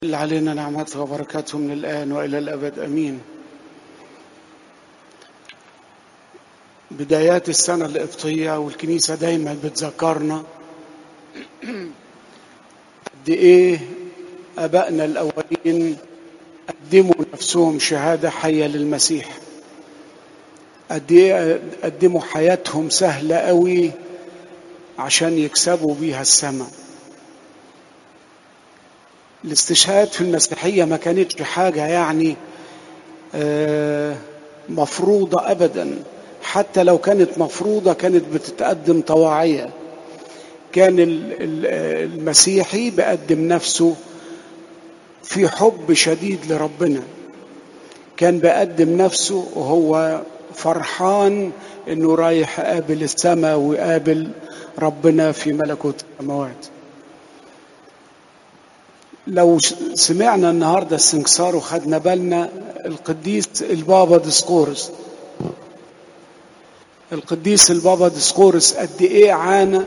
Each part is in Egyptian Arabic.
اللي علينا نعمته وبركاته من الآن وإلى الأبد أمين بدايات السنة القبطية والكنيسة دايما بتذكرنا قد إيه أبائنا الأولين قدموا نفسهم شهادة حية للمسيح قد إيه قدموا حياتهم سهلة قوي عشان يكسبوا بيها السماء الاستشهاد في المسيحية ما كانتش حاجة يعني مفروضة أبدا حتى لو كانت مفروضة كانت بتتقدم طواعية كان المسيحي بيقدم نفسه في حب شديد لربنا كان بيقدم نفسه وهو فرحان انه رايح يقابل السماء ويقابل ربنا في ملكوت السماوات لو سمعنا النهارده السنكسار وخدنا بالنا القديس البابا ديسقورس القديس البابا ديسقورس قد ايه عانى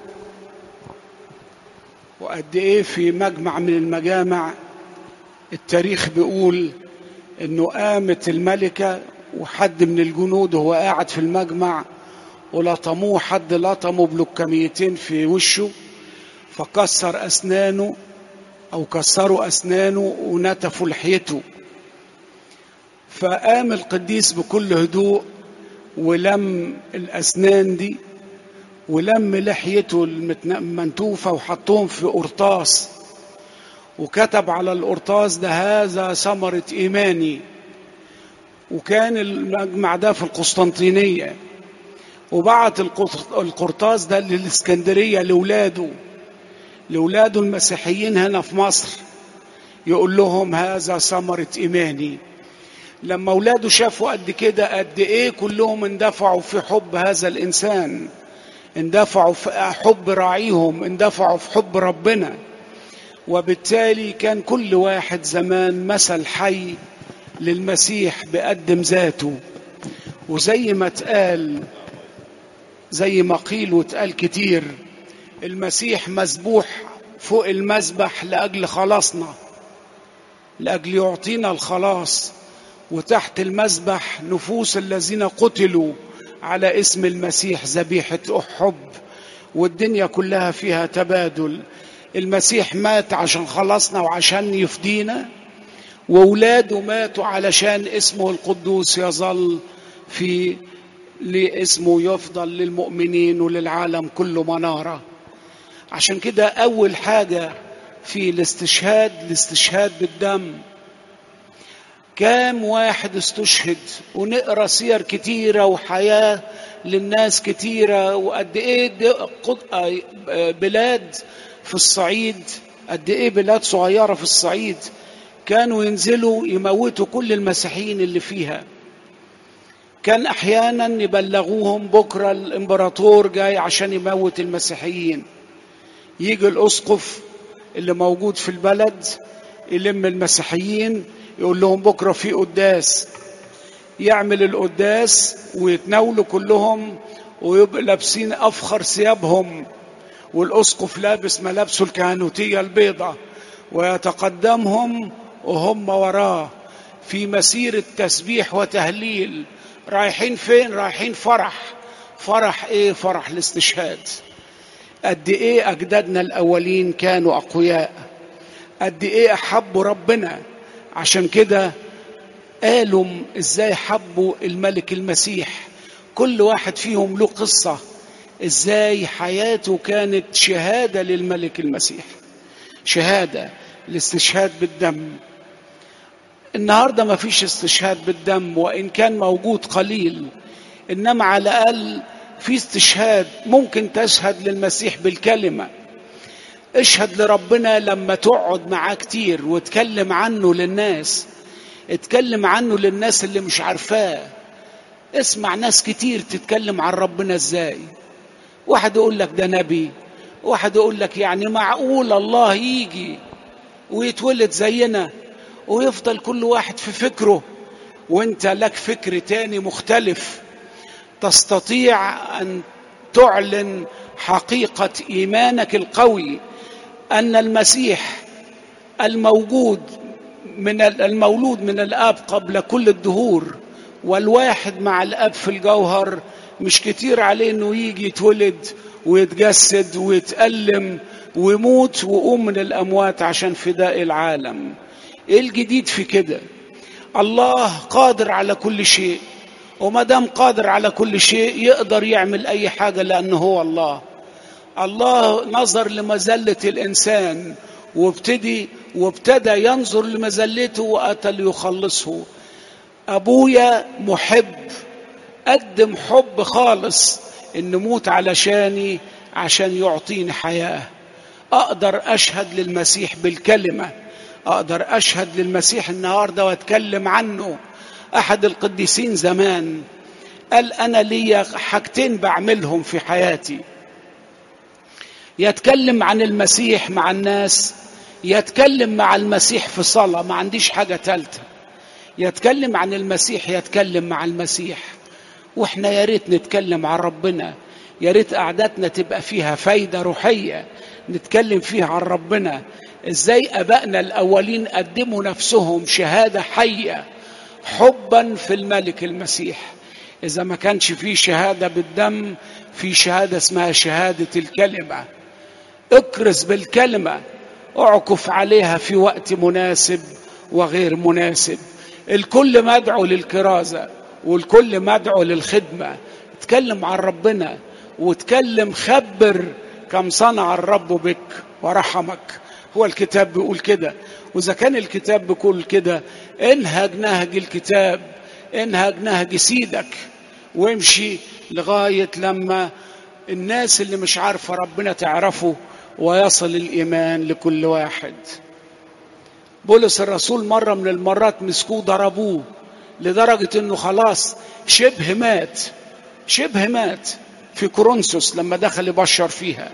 وقد ايه في مجمع من المجامع التاريخ بيقول انه قامت الملكه وحد من الجنود وهو قاعد في المجمع ولطموه حد لطمه بلكميتين في وشه فكسر اسنانه او كسروا اسنانه ونتفوا لحيته فقام القديس بكل هدوء ولم الاسنان دي ولم لحيته المنتوفه وحطهم في قرطاس وكتب على القرطاس ده هذا ثمره ايماني وكان المجمع ده في القسطنطينيه وبعت القرطاس ده للاسكندريه لاولاده لولاده المسيحيين هنا في مصر يقول لهم هذا ثمرة إيماني لما أولاده شافوا قد كده قد إيه كلهم اندفعوا في حب هذا الإنسان اندفعوا في حب راعيهم اندفعوا في حب ربنا وبالتالي كان كل واحد زمان مثل حي للمسيح بقدم ذاته وزي ما اتقال زي ما قيل واتقال كتير المسيح مذبوح فوق المذبح لاجل خلاصنا لاجل يعطينا الخلاص وتحت المذبح نفوس الذين قتلوا على اسم المسيح ذبيحه حب والدنيا كلها فيها تبادل المسيح مات عشان خلصنا وعشان يفدينا واولاده ماتوا علشان اسمه القدوس يظل في لاسمه يفضل للمؤمنين وللعالم كله مناره عشان كده أول حاجة في الاستشهاد الاستشهاد بالدم كام واحد استشهد ونقرا سير كتيرة وحياة للناس كتيرة وقد ايه بلاد في الصعيد قد ايه بلاد صغيرة في الصعيد كانوا ينزلوا يموتوا كل المسيحيين اللي فيها كان احيانا يبلغوهم بكره الامبراطور جاي عشان يموت المسيحيين يجي الاسقف اللي موجود في البلد يلم المسيحيين يقول لهم بكره في قداس يعمل القداس ويتناولوا كلهم ويبقى لابسين افخر ثيابهم والاسقف لابس ملابسه الكهنوتيه البيضة ويتقدمهم وهم وراه في مسيره تسبيح وتهليل رايحين فين رايحين فرح فرح ايه فرح الاستشهاد قد ايه اجدادنا الاولين كانوا اقوياء قد ايه احبوا ربنا عشان كده قالوا ازاي حبوا الملك المسيح كل واحد فيهم له قصه ازاي حياته كانت شهاده للملك المسيح شهاده الاستشهاد بالدم النهارده ما فيش استشهاد بالدم وان كان موجود قليل انما على الاقل في استشهاد ممكن تشهد للمسيح بالكلمة اشهد لربنا لما تقعد معاه كتير وتكلم عنه للناس اتكلم عنه للناس اللي مش عارفاه اسمع ناس كتير تتكلم عن ربنا ازاي واحد يقول لك ده نبي واحد يقول لك يعني معقول الله يجي ويتولد زينا ويفضل كل واحد في فكره وانت لك فكر تاني مختلف تستطيع ان تعلن حقيقه ايمانك القوي ان المسيح الموجود من المولود من الاب قبل كل الدهور والواحد مع الاب في الجوهر مش كتير عليه انه يجي يتولد ويتجسد ويتألم ويموت ويقوم من الاموات عشان فداء العالم ايه الجديد في كده الله قادر على كل شيء وما دام قادر على كل شيء يقدر يعمل اي حاجه لانه هو الله الله نظر لمذله الانسان وابتدي وابتدى ينظر لمذلته واتى ليخلصه ابويا محب قدم حب خالص ان موت علشاني عشان يعطيني حياه اقدر اشهد للمسيح بالكلمه اقدر اشهد للمسيح النهارده واتكلم عنه احد القديسين زمان قال انا ليا حاجتين بعملهم في حياتي يتكلم عن المسيح مع الناس يتكلم مع المسيح في صلاه ما عنديش حاجه ثالثه يتكلم عن المسيح يتكلم مع المسيح واحنا يا ريت نتكلم عن ربنا يا ريت قعدتنا تبقى فيها فايده روحيه نتكلم فيها عن ربنا ازاي ابائنا الاولين قدموا نفسهم شهاده حيه حبا في الملك المسيح اذا ما كانش في شهاده بالدم في شهاده اسمها شهاده الكلمه اكرز بالكلمه اعكف عليها في وقت مناسب وغير مناسب الكل مدعو للكرازه والكل مدعو للخدمه اتكلم عن ربنا واتكلم خبر كم صنع الرب بك ورحمك هو الكتاب بيقول كده واذا كان الكتاب بيقول كده انهج نهج الكتاب انهج نهج سيدك وامشي لغايه لما الناس اللي مش عارفه ربنا تعرفه ويصل الايمان لكل واحد بولس الرسول مره من المرات مسكوه ضربوه لدرجه انه خلاص شبه مات شبه مات في كورنثوس لما دخل يبشر فيها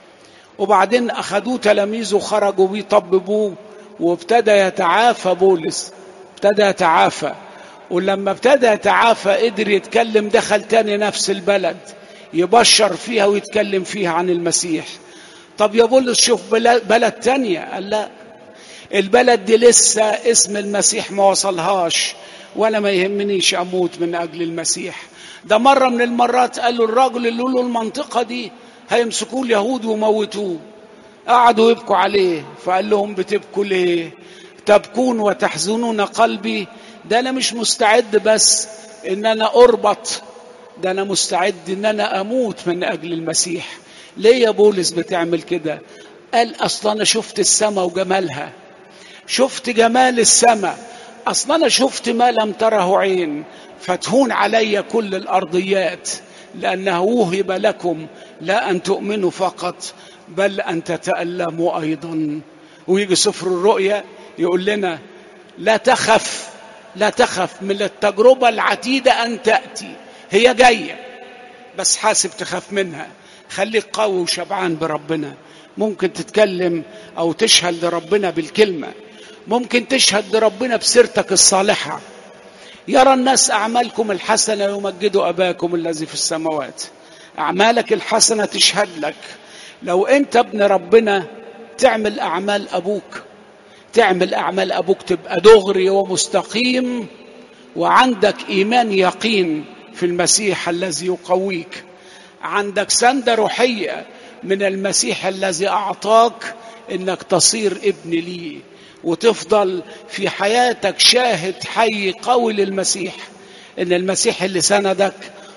وبعدين اخذوه تلاميذه وخرجوا بيه طببوه وابتدى يتعافى بولس ابتدى يتعافى ولما ابتدى يتعافى قدر يتكلم دخل تاني نفس البلد يبشر فيها ويتكلم فيها عن المسيح طب يا بولس شوف بلد تانية قال لا البلد دي لسه اسم المسيح ما وصلهاش وانا ما يهمنيش اموت من اجل المسيح ده مره من المرات قال له الراجل اللي له المنطقه دي هيمسكوه اليهود وموتوه قعدوا يبكوا عليه فقال لهم بتبكوا ليه تبكون وتحزنون قلبي ده انا مش مستعد بس ان انا اربط ده انا مستعد ان انا اموت من اجل المسيح ليه يا بولس بتعمل كده قال اصلا انا شفت السماء وجمالها شفت جمال السماء اصلا انا شفت ما لم تره عين فتهون علي كل الارضيات لانه وهب لكم لا ان تؤمنوا فقط بل ان تتالموا ايضا ويجي سفر الرؤيا يقول لنا لا تخف لا تخف من التجربه العتيده ان تاتي هي جايه بس حاسب تخاف منها خليك قوي وشبعان بربنا ممكن تتكلم او تشهد لربنا بالكلمه ممكن تشهد لربنا بسيرتك الصالحه يرى الناس اعمالكم الحسنه يمجدوا اباكم الذي في السماوات اعمالك الحسنه تشهد لك لو انت ابن ربنا تعمل اعمال ابوك تعمل اعمال ابوك تبقى دغري ومستقيم وعندك ايمان يقين في المسيح الذي يقويك عندك سنده روحيه من المسيح الذي اعطاك انك تصير ابن ليه وتفضل في حياتك شاهد حي قوي للمسيح ان المسيح اللي سندك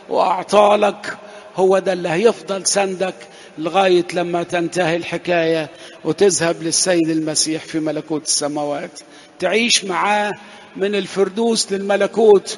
واعطالك هو ده اللي هيفضل سندك لغايه لما تنتهي الحكايه وتذهب للسيد المسيح في ملكوت السماوات تعيش معاه من الفردوس للملكوت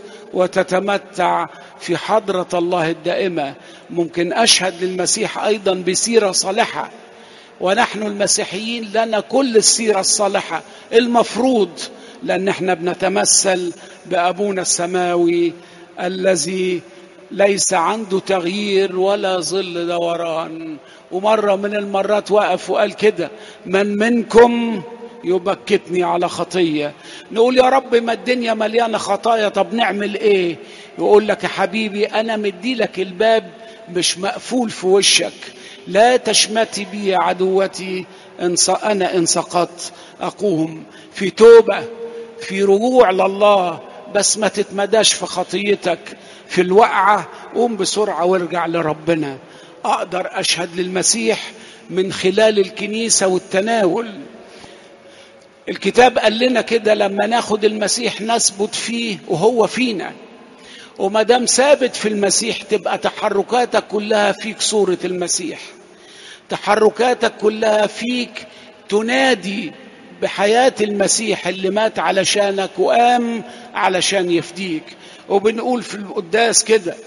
وتتمتع في حضره الله الدائمه ممكن اشهد للمسيح ايضا بسيره صالحه ونحن المسيحيين لنا كل السيره الصالحه المفروض لان احنا بنتمثل بابونا السماوي الذي ليس عنده تغيير ولا ظل دوران ومره من المرات وقف وقال كده من منكم يبكتني على خطيه نقول يا رب ما الدنيا مليانه خطايا طب نعمل ايه يقول لك يا حبيبي انا مدي لك الباب مش مقفول في وشك لا تشمتي بي يا عدوتي إن س- أنا إن سقطت أقوم في توبة في رجوع لله بس ما تتمداش في خطيتك في الوقعة قوم بسرعة وارجع لربنا أقدر أشهد للمسيح من خلال الكنيسة والتناول الكتاب قال لنا كده لما ناخد المسيح نثبت فيه وهو فينا وما دام ثابت في المسيح تبقى تحركاتك كلها فيك صورة المسيح تحركاتك كلها فيك تنادي بحياة المسيح اللي مات علشانك وقام علشان يفديك وبنقول في القداس كده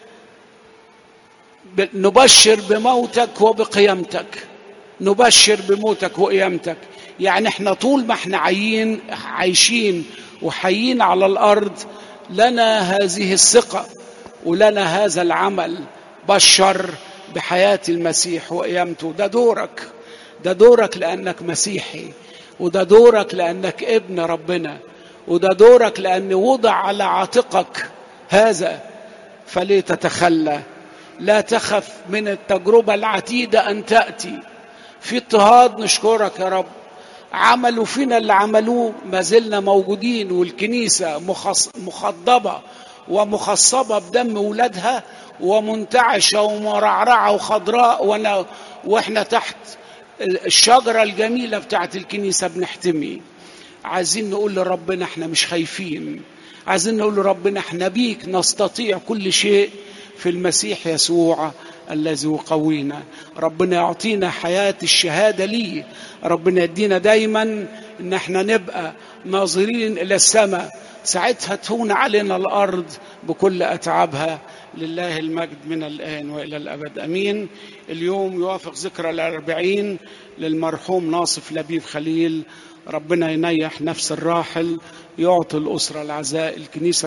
ب- نبشر بموتك وبقيامتك نبشر بموتك وقيامتك يعني احنا طول ما احنا عايين عايشين وحيين على الارض لنا هذه الثقه ولنا هذا العمل بشر بحياه المسيح وقيامته ده دورك ده دورك لانك مسيحي وده دورك لانك ابن ربنا وده دورك لان وضع على عاتقك هذا فليه تتخلى لا تخف من التجربه العتيده ان تاتي في اضطهاد نشكرك يا رب عملوا فينا اللي عملوه ما زلنا موجودين والكنيسة مخص... مخضبة ومخصبة بدم ولادها ومنتعشة ومرعرعة وخضراء وانا واحنا تحت الشجرة الجميلة بتاعت الكنيسة بنحتمي عايزين نقول لربنا احنا مش خايفين عايزين نقول لربنا احنا بيك نستطيع كل شيء في المسيح يسوع الذي يقوينا ربنا يعطينا حياة الشهادة ليه ربنا يدينا دايما ان احنا نبقى ناظرين الى السماء ساعتها تهون علينا الارض بكل اتعابها لله المجد من الان والى الابد امين اليوم يوافق ذكرى الاربعين للمرحوم ناصف لبيب خليل ربنا ينيح نفس الراحل يعطي الاسره العزاء الكنيسه